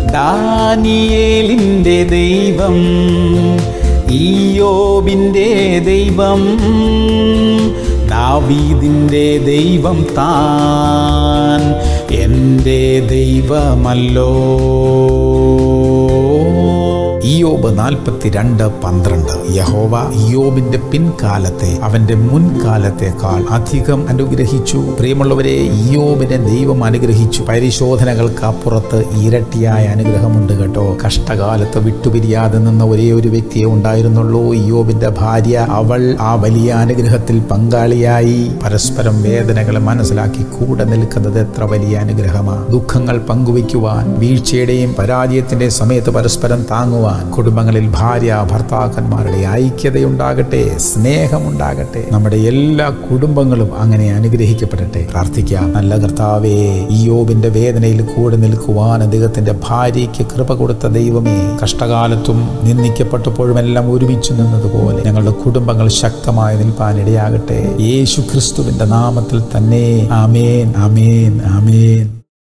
ദാനിയേലിൻ്റെ ദൈവം ഈയോബിൻ്റെ ദൈവം ദാവീദിൻ്റെ ദൈവം താൻ എൻ്റെ ദൈവമല്ലോ ഇയോബ് നാൽപ്പത്തിരണ്ട് പന്ത്രണ്ട് യഹോവ ഇയോബിന്റെ പിൻകാലത്തെ അവന്റെ മുൻകാലത്തെക്കാൾ അധികം അനുഗ്രഹിച്ചു പ്രിയമുള്ളവരെ ഇയോബിനെ ദൈവം അനുഗ്രഹിച്ചു പരിശോധനകൾക്ക് അപ്പുറത്ത് ഇരട്ടിയായ അനുഗ്രഹമുണ്ട് കേട്ടോ കഷ്ടകാലത്ത് വിട്ടുപിരിയാതെ നിന്ന ഒരേ ഒരു വ്യക്തിയെ ഉണ്ടായിരുന്നുള്ളൂ ഇയോബിന്റെ ഭാര്യ അവൾ ആ വലിയ അനുഗ്രഹത്തിൽ പങ്കാളിയായി പരസ്പരം വേദനകളെ മനസ്സിലാക്കി കൂടെ നിൽക്കുന്നത് എത്ര വലിയ അനുഗ്രഹമാണ് ദുഃഖങ്ങൾ പങ്കുവയ്ക്കുവാൻ വീഴ്ചയുടെയും പരാജയത്തിന്റെ സമയത്ത് പരസ്പരം താങ്ങുവാൻ കുടുംബങ്ങളിൽ ഭാര്യ ഭർത്താക്കന്മാരുടെ ഐക്യതയുണ്ടാകട്ടെ സ്നേഹമുണ്ടാകട്ടെ നമ്മുടെ എല്ലാ കുടുംബങ്ങളും അങ്ങനെ അനുഗ്രഹിക്കപ്പെടട്ടെ പ്രാർത്ഥിക്കാം നല്ല കർത്താവേ ഇയോബിന്റെ വേദനയിൽ കൂടെ നിൽക്കുവാൻ അദ്ദേഹത്തിന്റെ ഭാര്യയ്ക്ക് കൃപ കൊടുത്ത ദൈവമേ കഷ്ടകാലത്തും നിന്ദിക്കപ്പെട്ടപ്പോഴുമെല്ലാം ഒരുമിച്ച് നിന്നതുപോലെ ഞങ്ങളുടെ കുടുംബങ്ങൾ ശക്തമായി നിൽപ്പാൻ ഇടയാകട്ടെ യേശു ക്രിസ്തുവിന്റെ നാമത്തിൽ തന്നെ ആമേൻ ആമേൻ ആമേൻ